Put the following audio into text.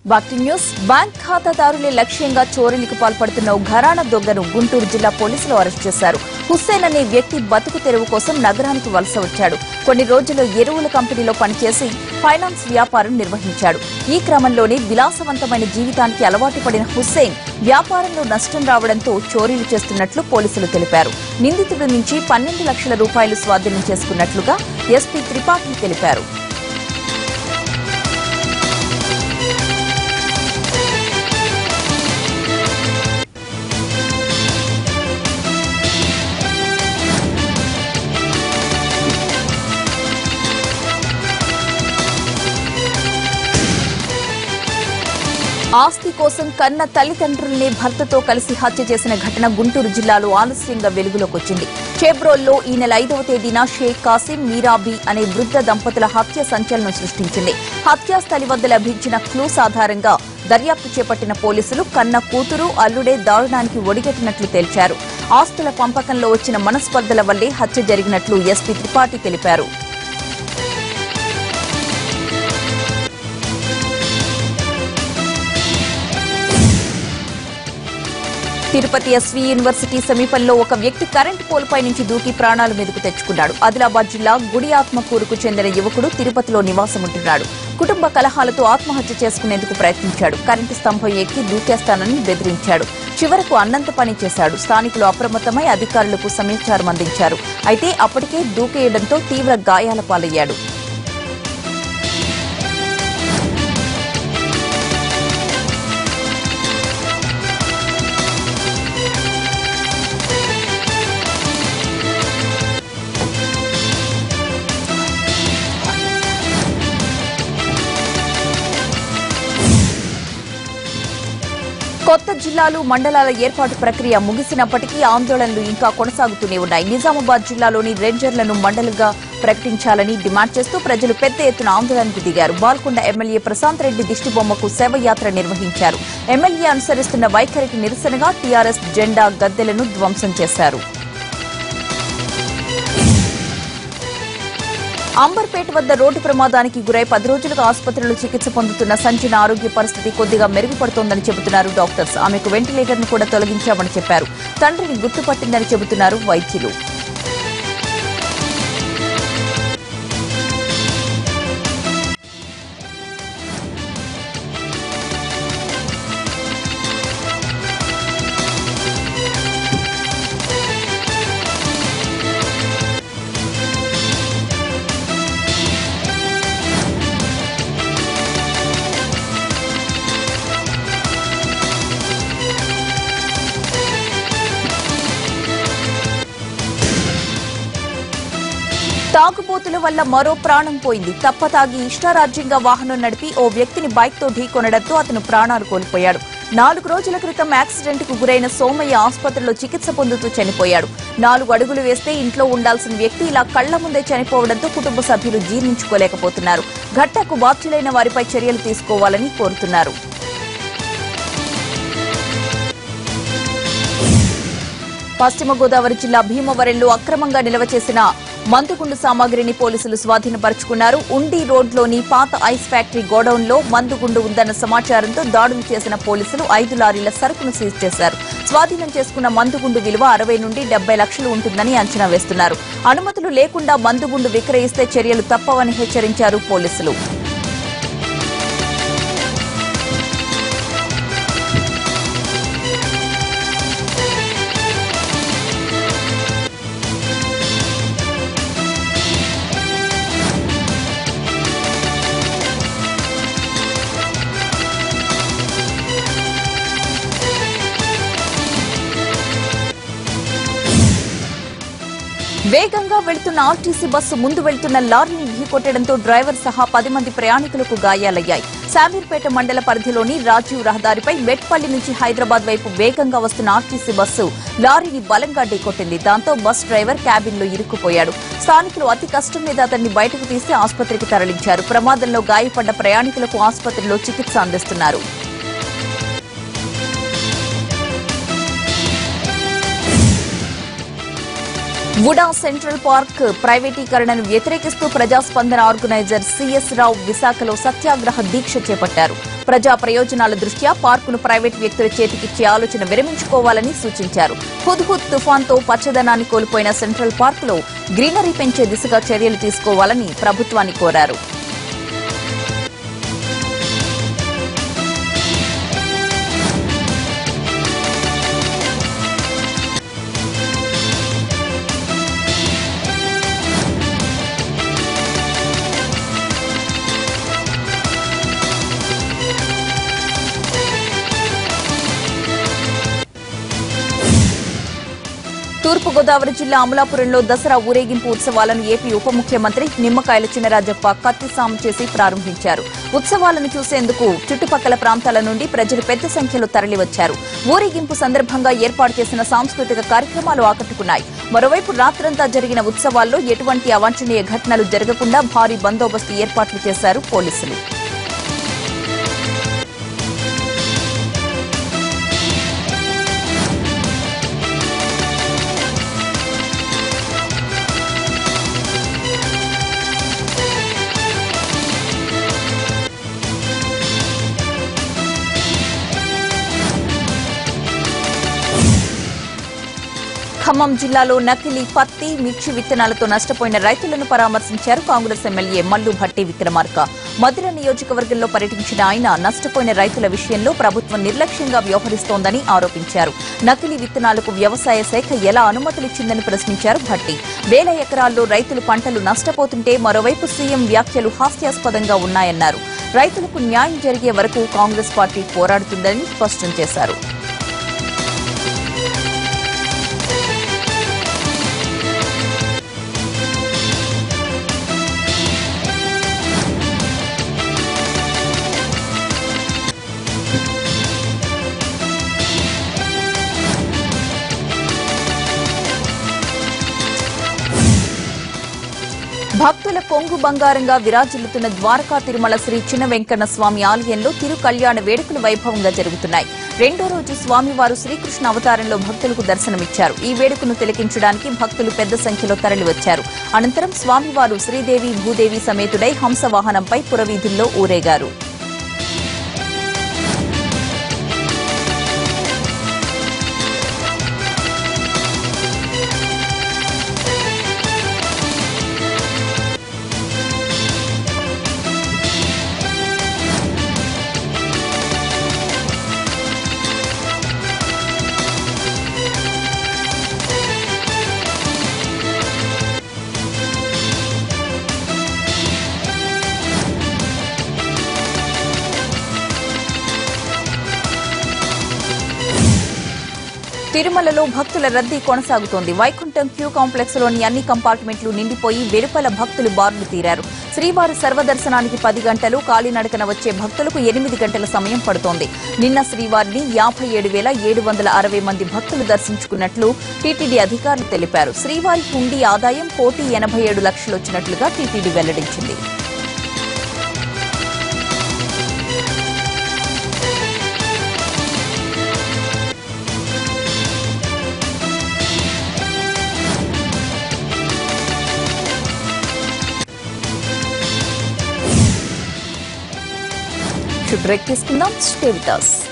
బాక్టి news bank ఖాతాదారులే లక్ష్యంగా చోరీలకు పాల్పడుతున్న ఓ ఘరానా దొంగను గుంటూరు జిల్లా పోలీసులు అరెస్ట్ చేశారు హుస్సేన్ అనే వ్యక్తి బతుకు తెరువు కోసం నగరానికి వలస వచ్చాడు కొన్ని రోజులు ఎరువుల కంపెనీలో పనిచేసి ఫైనాన్స్ వ్యాపారం నిర్వహించాడు ఈ క్రమంలోనే విలాసవంతమైన జీవితానికి అలవాటు పడిన హుస్సేన్ వ్యాపారంలో నష్టం రావడంతో చోరీలు చేస్తున్నట్లు పోలీసులు తెలిపారు నిందితుడి నుంచి పన్నెండు లక్షల రూపాయలు స్వాధీనం చేసుకున్నట్లుగా ఎస్పీ త్రిపాఠి తెలిపారు ఆస్తి కోసం కన్న తల్లిదండ్రుల్ని భర్తతో కలిసి హత్య చేసిన ఘటన గుంటూరు జిల్లాలో ఆలస్యంగా వెలుగులోకి వచ్చింది చేబ్రోల్లో ఈ నెల ఐదవ తేదీన షేక్ కాసిం మీరాబీ అనే వృద్ధ దంపతుల హత్య సంచలనం సృష్టించింది హత్యాస్థలి వద్ద లభించిన క్లూస్ ఆధారంగా దర్యాప్తు చేపట్టిన పోలీసులు కన్న కూతురు అల్లుడే దారుణానికి ఒడిగట్టినట్లు తేల్చారు ఆస్తుల పంపకంలో వచ్చిన మనస్పర్ధల వల్లే హత్య జరిగినట్లు ఎస్పీ త్రిపాఠి తెలిపారు తిరుపతి ఎస్వీ యూనివర్సిటీ సమీపంలో ఒక వ్యక్తి కరెంటు పోల్పై నుంచి దూకి ప్రాణాలు మీదకు తెచ్చుకున్నాడు ఆదిలాబాద్ జిల్లా గుడి ఆత్మకూరుకు చెందిన యువకుడు తిరుపతిలో నివాసముంటున్నాడు కుటుంబ కలహాలతో ఆత్మహత్య చేసుకునేందుకు ప్రయత్నించాడు కరెంటు స్తంభం ఎక్కి దూకేస్తానని బెదిరించాడు చివరకు అన్నంత పని చేశాడు స్థానికులు అప్రమత్తమై అధికారులకు సమాచారం అందించారు అయితే అప్పటికే దూకేయడంతో తీవ్ర గాయాల పాలయ్యాడు కొత్త జిల్లాలు మండలాల ఏర్పాటు ప్రక్రియ ముగిసినప్పటికీ ఆందోళనలు ఇంకా కొనసాగుతూనే ఉన్నాయి నిజామాబాద్ జిల్లాలోని రేంజర్లను మండలుగా ప్రకటించాలని డిమాండ్ చేస్తూ ప్రజలు పెద్ద ఎత్తున ఆందోళనకు దిగారు బాల్కొండ ఎమ్మెల్యే ప్రశాంత్ రెడ్డి దిష్టిబొమ్మకు శవయాత్ర నిర్వహించారు ఎమ్మెల్యే అనుసరిస్తున్న వైఖరికి నిరసనగా టీఆర్ఎస్ జెండా గద్దెలను ధ్వంసం చేశారు అంబర్పేట వద్ద రోడ్డు ప్రమాదానికి గురై పది రోజులుగా ఆసుపత్రిలో చికిత్స పొందుతున్న సంజన ఆరోగ్య పరిస్థితి కొద్దిగా మెరుగుపడుతోందని చెబుతున్నారు డాక్టర్స్ ఆమెకు వెంటిలేటర్ ను కూడా తొలగించామని చెప్పారు తండ్రిని గుర్తుపట్టిందని చెబుతున్నారు వైద్యులు తాగుబోతుల వల్ల మరో ప్రాణం పోయింది తప్పతాగి ఇష్టారాజ్యంగా వాహనం నడిపి ఓ వ్యక్తిని బైక్ తో ఢీకొనడంతో అతను ప్రాణాలు కోల్పోయాడు నాలుగు రోజుల క్రితం యాక్సిడెంట్ కు గురైన సోమయ్య ఆసుపత్రిలో చికిత్స పొందుతూ చనిపోయాడు నాలుగు అడుగులు వేస్తే ఇంట్లో ఉండాల్సిన వ్యక్తి ఇలా కళ్ల ముందే చనిపోవడంతో కుటుంబ సభ్యులు జీర్ణించుకోలేకపోతున్నారు ఘట్టకు బాధ్యులైన వారిపై చర్యలు తీసుకోవాలని కోరుతున్నారు పశ్చిమ గోదావరి జిల్లా భీమవరంలో అక్రమంగా నిల్వ చేసిన మందుగుండు సామాగ్రిని పోలీసులు స్వాధీనపరుచుకున్నారు ఉండి రోడ్లోని పాత ఐస్ ఫ్యాక్టరీ గోడౌన్లో మందుగుండు ఉందన్న సమాచారంతో దాడులు చేసిన పోలీసులు ఐదు లారీల సరుకును సీజ్ చేశారు స్వాధీనం చేసుకున్న మందుగుండు విలువ అరవై నుండి డెబ్బై లక్షలు ఉంటుందని అంచనా వేస్తున్నారు అనుమతులు లేకుండా మందుగుండు విక్రయిస్తే చర్యలు తప్పవని హెచ్చరించారు పోలీసులు వేగంగా వెళ్తున్న ఆర్టీసీ బస్సు ముందు వెళ్తున్న లారీని ఢీకొట్టడంతో డ్రైవర్ సహా పది మంది ప్రయాణికులకు గాయాలయ్యాయి శామీర్పేట మండల పరిధిలోని రాజీవ్ రహదారిపై మెట్పల్లి నుంచి హైదరాబాద్ వైపు వేగంగా వస్తున్న ఆర్టీసీ బస్సు లారీని బలంగా ఢీకొట్టింది దాంతో బస్ డ్రైవర్ క్యాబిన్ లో ఇరుక్కుపోయాడు స్థానికులు అతి కష్టం మీద అతన్ని బయటకు తీసి ఆసుపత్రికి తరలించారు ప్రమాదంలో గాయపడ్డ ప్రయాణికులకు ఆసుపత్రిలో చికిత్స అందిస్తున్నారు వుడా సెంట్రల్ పార్క్ ప్రైవేటీకరణను వ్యతిరేకిస్తూ ప్రజాస్పందన ఆర్గనైజర్ సిఎస్ రావు విశాఖలో సత్యాగ్రహ దీక్ష చేపట్టారు ప్రజా ప్రయోజనాల దృష్ట్యా పార్కును ప్రైవేట్ వ్యక్తుల చేతికిచ్చే ఆలోచన విరమించుకోవాలని సూచించారు హుద్హుద్ తుఫాన్తో పచ్చదనాన్ని కోల్పోయిన సెంట్రల్ పార్కులో గ్రీనరీ పెంచే దిశగా చర్యలు తీసుకోవాలని ప్రభుత్వాన్ని కోరారు తూర్పుగోదావరి జిల్లా అమలాపురంలో దసరా ఊరేగింపు ఉత్సవాలను ఏపీ ఉప ముఖ్యమంత్రి నిమ్మకాయల చినరాజప్ప కత్తిసాము చేసి ప్రారంభించారు ఉత్సవాలను చూసేందుకు చుట్టుపక్కల ప్రాంతాల నుండి ప్రజలు పెద్ద సంఖ్యలో తరలివచ్చారు ఊరేగింపు సందర్భంగా ఏర్పాటు చేసిన సాంస్కృతిక కార్యక్రమాలు ఆకట్టుకున్నాయి మరోవైపు రాత్రంతా జరిగిన ఉత్సవాల్లో ఎటువంటి అవాంఛనీయ ఘటనలు జరగకుండా భారీ బందోబస్తు ఏర్పాట్లు చేశారు పోలీసులు ఖమ్మం జిల్లాలో నకిలీ పత్తి మిర్చి విత్తనాలతో నష్టపోయిన రైతులను పరామర్శించారు కాంగ్రెస్ ఎమ్మెల్యే మల్లు భట్టి విక్రమార్క మధుర నియోజకవర్గంలో పర్యటించిన ఆయన నష్టపోయిన రైతుల విషయంలో ప్రభుత్వం నిర్లక్ష్యంగా వ్యవహరిస్తోందని ఆరోపించారు నకిలీ విత్తనాలకు వ్యవసాయ శాఖ ఎలా అనుమతులిచ్చిందని ప్రశ్నించారు భట్టి వేల ఎకరాల్లో రైతులు పంటలు నష్టపోతుంటే మరోవైపు సీఎం వ్యాఖ్యలు హాస్యాస్పదంగా ఉన్నాయన్నారు రైతులకు న్యాయం జరిగే వరకు కాంగ్రెస్ పార్టీ పోరాడుతుందని స్పష్టం చేశారు భక్తుల కొంగు బంగారంగా విరాజిల్లుతున్న ద్వారకా తిరుమల శ్రీ చిన్న వెంకన్న స్వామి ఆలయంలో తిరు కళ్యాణ వేడుకలు వైభవంగా జరుగుతున్నాయి రెండో రోజు స్వామివారు శ్రీకృష్ణ అవతారంలో భక్తులకు దర్శనమిచ్చారు ఈ వేడుకను తిలకించడానికి భక్తులు పెద్ద సంఖ్యలో తరలివచ్చారు అనంతరం స్వామివారు శ్రీదేవి భూదేవి సమేతుడై హంస వాహనంపై పురవీధుల్లో ఊరేగారు తిరుమలలో భక్తుల రద్దీ కొనసాగుతోంది వైకుంఠం క్యూ కాంప్లెక్స్ లోని అన్ని కంపార్ట్మెంట్లు నిండిపోయి వెలుపల భక్తులు బారులు తీరారు శ్రీవారి సర్వదర్శనానికి పది గంటలు కాలినడకన వచ్చే భక్తులకు ఎనిమిది గంటల సమయం పడుతోంది నిన్న శ్రీవారిని యాభై ఏడు వేల ఏడు వందల అరవై మంది భక్తులు దర్శించుకున్నట్లు టీటీడీ అధికారులు తెలిపారు శ్రీవారి హుండీ ఆదాయం కోటి ఎనభై ఏడు లక్షలు వచ్చినట్లుగా టీటీడీ వెల్లడించింది బ్రేక్ తీసుకుందాం స్టే విత్ us.